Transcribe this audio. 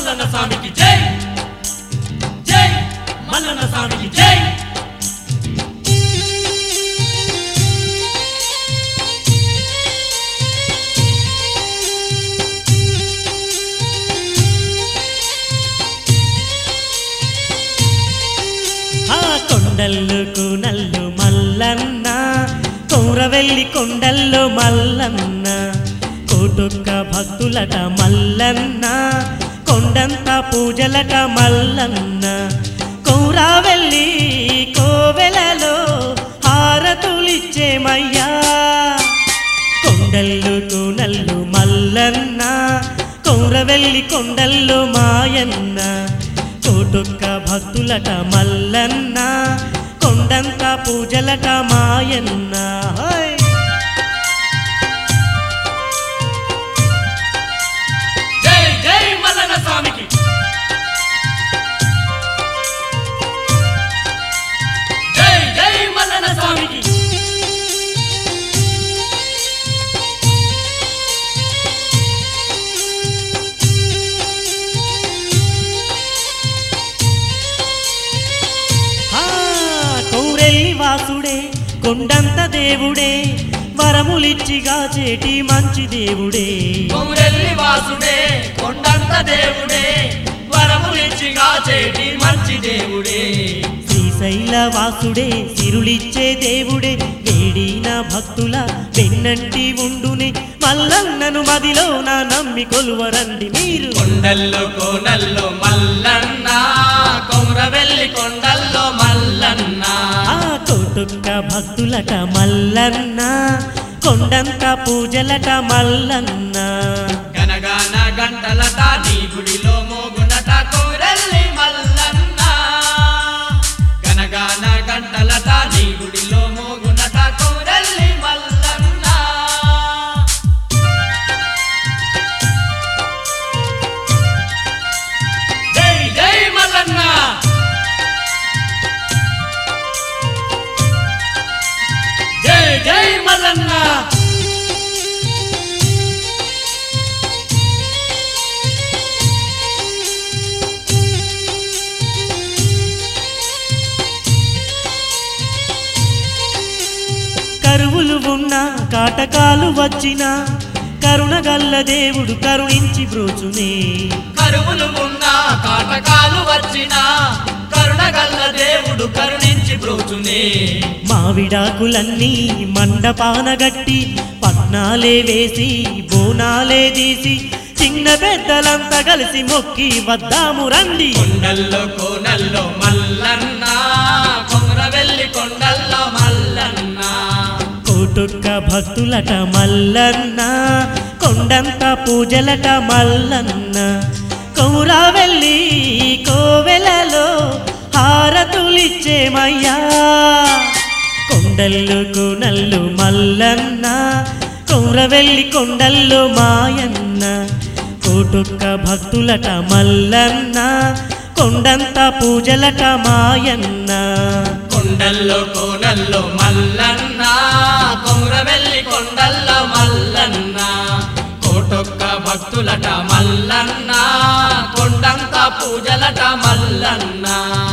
మల్లన్న స్వామికి జై జై మల్లన్న స్వామికి జై ఆ కొండల్లు కూనల్లు మల్లన్న కౌరవెల్లి కొండల్లో మల్లన్న కోటొక్క భక్తులట మల్లన్న కొండంత పూజలట మల్లన్న కౌరావెల్లి కోవెలలో హారతులిచ్చేమయ్యా కొండల్లు కూనల్లు మల్లన్న కౌరవెల్లి కొండల్లో మాయన్న కోటొక్క భక్తులట మల్లన్న కొండంత పూజలట మాయన్న హోయ్! జై జై మల్లన్న స్వామికి జై జై మల్లన్న స్వామికి ఆ కౌరెల్లి వాసుడే కొండంత దేవుడే వరములిచ్చిగా చేటి మంచి దేవుడే కొమురెల్లి వాసుడే కొండంత దేవుడే వరములిచ్చిగా చేటి మంచి దేవుడే శ్రీశైల వాసుడే సిరులిచ్చే దేవుడే వేడిన భక్తుల వెన్నంటి ఉండునే మల్లన్నను మదిలో నా నమ్మి కొలువరండి మీరు కొండల్లో కోనల్లో మల్లన్న కొమురవెల్లి కొండల్లో మల్లన్న ఆ కోటొక్క భక్తులట మల్లన్న కొండంత పూజలట మల్లన్న గనగాన గంటలట నీ గుడిలో మోగునట కొమురెల్లి మల్లన్న గనగాన గంటలట నీ గుడిలో మోగునట కొమురెల్లి మల్లన్న జై జై మల్లన్న జై జై మల్లన్న కరువులు ఉన్నా కాటకాలు వచ్చినా కరుణగల్ల దేవుడు కరుణించి బ్రోచునే కరువులు ఉన్నా కాటకాలు వచ్చినా కరుణగల్ల దేవుడు కరుణించి బ్రోచునే మావిడాకులన్నీ మండపాన గట్టి పట్నాలే వేసి బోనాలే తీసి చిన్న పెద్దలంతా కలిసి మొక్కి వద్దాము రండి కొండల్లో కోనల్లో మల్లన్న కొమరవెల్లి కొండల్లో మల్లన్న కోటొక్క భక్తులట మల్లన్న కొండంత పూజలట మల్లన్న కౌరావెల్లి కోవెలలో హారతులిచ్చేమయ్యా కొండల్లు కోనల్లు మల్లన్న కౌరవెల్లి కొండల్లో మాయన్న కోటొక్క భక్తులట మల్లన్న కొండంత పూజలట మాయన్న కొండల్లో కోనల్లో మల్లన్న కొమరవెల్లి కొండల్లో మల్లన్న కోటొక్క భక్తులట మల్లన్న కొండంత పూజలట మల్లన్న